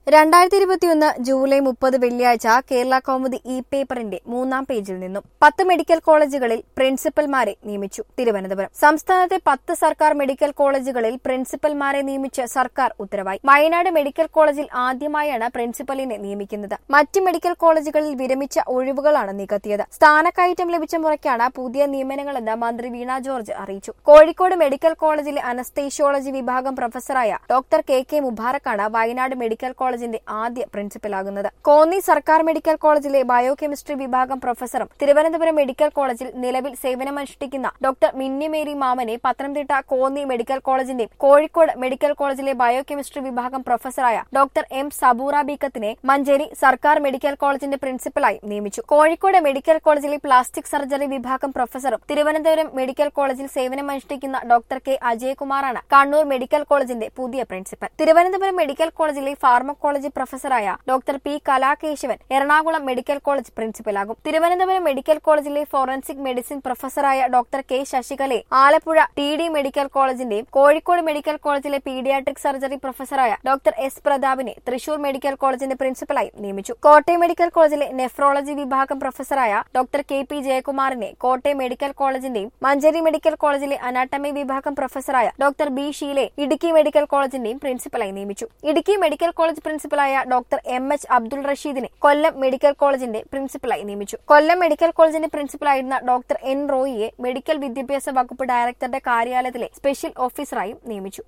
രണ്ടായിരത്തി ഇരുപത്തിയൊന്ന് ജൂലൈ മുപ്പത് വെള്ളിയാഴ്ച കേരള കൗമുദി ഇ പേപ്പറിന്റെ മൂന്നാം പേജിൽ നിന്നും പത്ത് മെഡിക്കൽ കോളേജുകളിൽ പ്രിൻസിപ്പൽമാരെ നിയമിച്ചു തിരുവനന്തപുരം സംസ്ഥാനത്തെ പത്ത് സർക്കാർ മെഡിക്കൽ കോളേജുകളിൽ പ്രിൻസിപ്പൽമാരെ നിയമിച്ച് സർക്കാർ ഉത്തരവായി വയനാട് മെഡിക്കൽ കോളേജിൽ ആദ്യമായാണ് പ്രിൻസിപ്പലിനെ നിയമിക്കുന്നത് മറ്റ് മെഡിക്കൽ കോളേജുകളിൽ വിരമിച്ച ഒഴിവുകളാണ് നികത്തിയത് സ്ഥാനക്കയറ്റം ലഭിച്ച മുറയ്ക്കാണ് പുതിയ നിയമനങ്ങളെന്ന് മന്ത്രി വീണ ജോർജ് അറിയിച്ചു കോഴിക്കോട് മെഡിക്കൽ കോളേജിലെ അനസ്തേഷ്യോളജി വിഭാഗം പ്രൊഫസറായ ഡോക്ടർ കെ കെ മുബാറക്കാണ് വയനാട് മെഡിക്കൽ കോളേജിന്റെ ആദ്യ പ്രിൻസിപ്പലാകുന്നത് കോന്നി സർക്കാർ മെഡിക്കൽ കോളേജിലെ ബയോകെമിസ്ട്രി വിഭാഗം പ്രൊഫസറും തിരുവനന്തപുരം മെഡിക്കൽ കോളേജിൽ നിലവിൽ സേവനമനുഷ്ഠിക്കുന്ന ഡോക്ടർ മിന്നി മേരി മാമനെ പത്തനംതിട്ട കോന്നി മെഡിക്കൽ കോളേജിന്റെയും കോഴിക്കോട് മെഡിക്കൽ കോളേജിലെ ബയോകെമിസ്ട്രി വിഭാഗം പ്രൊഫസറായ ഡോക്ടർ എം സബൂറ ബീക്കത്തിനെ മഞ്ചേരി സർക്കാർ മെഡിക്കൽ കോളേജിന്റെ പ്രിൻസിപ്പലായി നിയമിച്ചു കോഴിക്കോട് മെഡിക്കൽ കോളേജിലെ പ്ലാസ്റ്റിക് സർജറി വിഭാഗം പ്രൊഫസറും തിരുവനന്തപുരം മെഡിക്കൽ കോളേജിൽ സേവനമനുഷ്ഠിക്കുന്ന ഡോക്ടർ കെ അജയകുമാറാണ് കണ്ണൂർ മെഡിക്കൽ കോളേജിന്റെ പുതിയ പ്രിൻസിപ്പൽ തിരുവനന്തപുരം മെഡിക്കൽ കോളേജിലെ ഫാർമക്കോളജി പ്രൊഫസറായ ഡോക്ടർ പി കലാകേശവൻ എറണാകുളം മെഡിക്കൽ കോളേജ് പ്രിൻസിപ്പലാകും തിരുവനന്തപുരം മെഡിക്കൽ കോളേജിലെ ഫോറൻസിക് മെഡിസിൻ പ്രൊഫസറായ ഡോക്ടർ കെ ശശികലയെ ആലപ്പുഴ ടി ഡി മെഡിക്കൽ കോളേജിന്റെയും കോഴിക്കോട് മെഡിക്കൽ കോളേജിലെ പീഡിയാട്രിക് സർജറി പ്രൊഫസറായ ഡോക്ടർ എസ് പ്രതാപിനെ തൃശൂർ മെഡിക്കൽ കോളേജിന്റെ പ്രിൻസിപ്പലായി നിയമിച്ചു കോട്ടയം മെഡിക്കൽ കോളേജിലെ നെഫ്രോളജി വിഭാഗം പ്രൊഫസറായ ഡോക്ടർ കെ പി ജയകുമാറിനെ കോട്ടയം മെഡിക്കൽ കോളേജിന്റെയും മഞ്ചേരി മെഡിക്കൽ കോളേജിലെ അനാട്ടമി വിഭാഗം പ്രൊഫസറായ ഡോക്ടർ ബി ഷീലെ ഇടുക്കി മെഡിക്കൽ കോളേജിന്റെയും പ്രിൻസിപ്പലായി നിയമിച്ചു ഇടുക്കി മെഡിക്കൽ കോളേജ് പ്രിൻസിപ്പലായ ഡോക്ടർ എം എച്ച് അബ്ദുൾ റഷീദിനെ കൊല്ലം മെഡിക്കൽ കോളേജിന്റെ പ്രിൻസിപ്പലായി നിയമിച്ചു കൊല്ലം മെഡിക്കൽ കോളേജിന്റെ പ്രിൻസിപ്പലായിരുന്ന ഡോക്ടർ എൻ റോയിയെ മെഡിക്കൽ വിദ്യാഭ്യാസ വകുപ്പ് ഡയറക്ടറുടെ കാര്യാലയത്തിലെ സ്പെഷ്യൽ ഓഫീസറായും നിയമിച്ചു